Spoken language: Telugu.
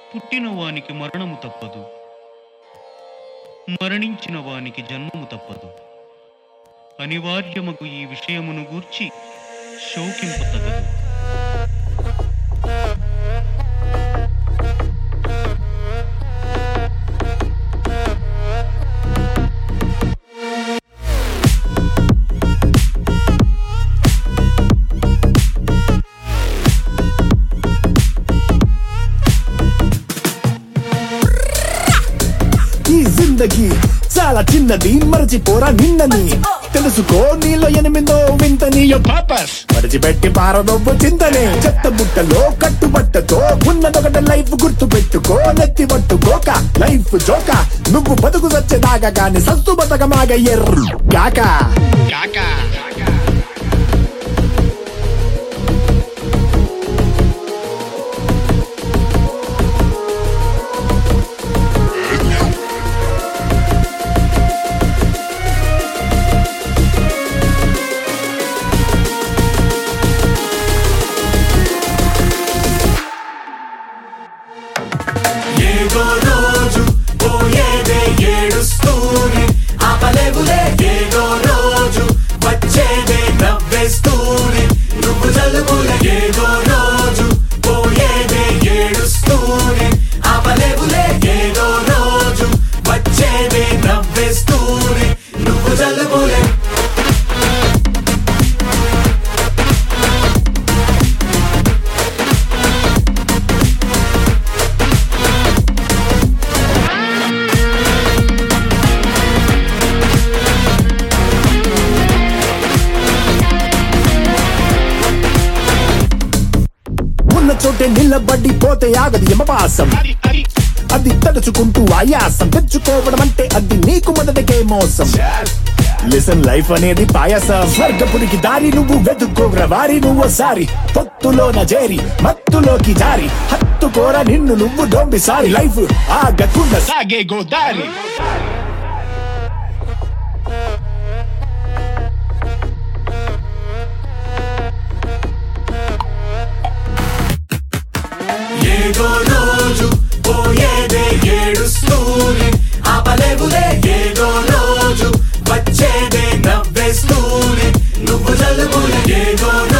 పుట్టిన వానికి మరణము తప్పదు మరణించిన వానికి జన్మము తప్పదు అనివార్యమగు ఈ విషయమును గూర్చి శోకింపు తగదు ఈ జిందగీ చాలా చిన్నది మరచిపోరా నిన్నని తెలుసుకో నీలో ఎనిమిదో వింతని పాపస్ మరచిపెట్టి పారదొబ్బు చింతనే చెత్త బుట్టలో కట్టుబట్టతో ఉన్నదొకటి లైఫ్ గుర్తు పెట్టుకో నెత్తి పట్టుకోక లైఫ్ జోక నువ్వు బతుకు సచ్చేదాకా గాని సత్తు బతకమాగ ఎర్రు కాక కాక ఏదో రోజు పోయేదే ఏడుస్తూనే ఆపలేవులే ఏదో రోజు వచ్చేదే నవ్వేస్తూనే నువ్వు జలుబులే ఏదో రోజు పోయేదే ఏడుస్తూనే ఆపలేవులే ఏదో రోజు వచ్చేదే నవ్వేస్తూనే నువ్వు జలుబులే ఉన్న చోటే నిలబడి పోతే ఆగదు యమపాసం అది తలుచుకుంటూ ఆయాసం తెచ్చుకోవడం అంటే అది నీకు మొదటికే మోసం లిసన్ లైఫ్ అనేది పాయసం స్వర్గపురికి దారి నువ్వు వెతుక్కోగ్ర వారి నువ్వు సారి పొత్తులోన చేరి మత్తులోకి జారి హత్తుకోర నిన్ను నువ్వు డోంబి సారి లైఫ్ ఆగకుండా సాగే గోదారి ఏదో రోజు పోయేదే ఏడుస్తూనే ఆపలేవులే ఏదో రోజు వచ్చేదే నవ్వేస్తూనే నువ్వు జలుబులే ఏదో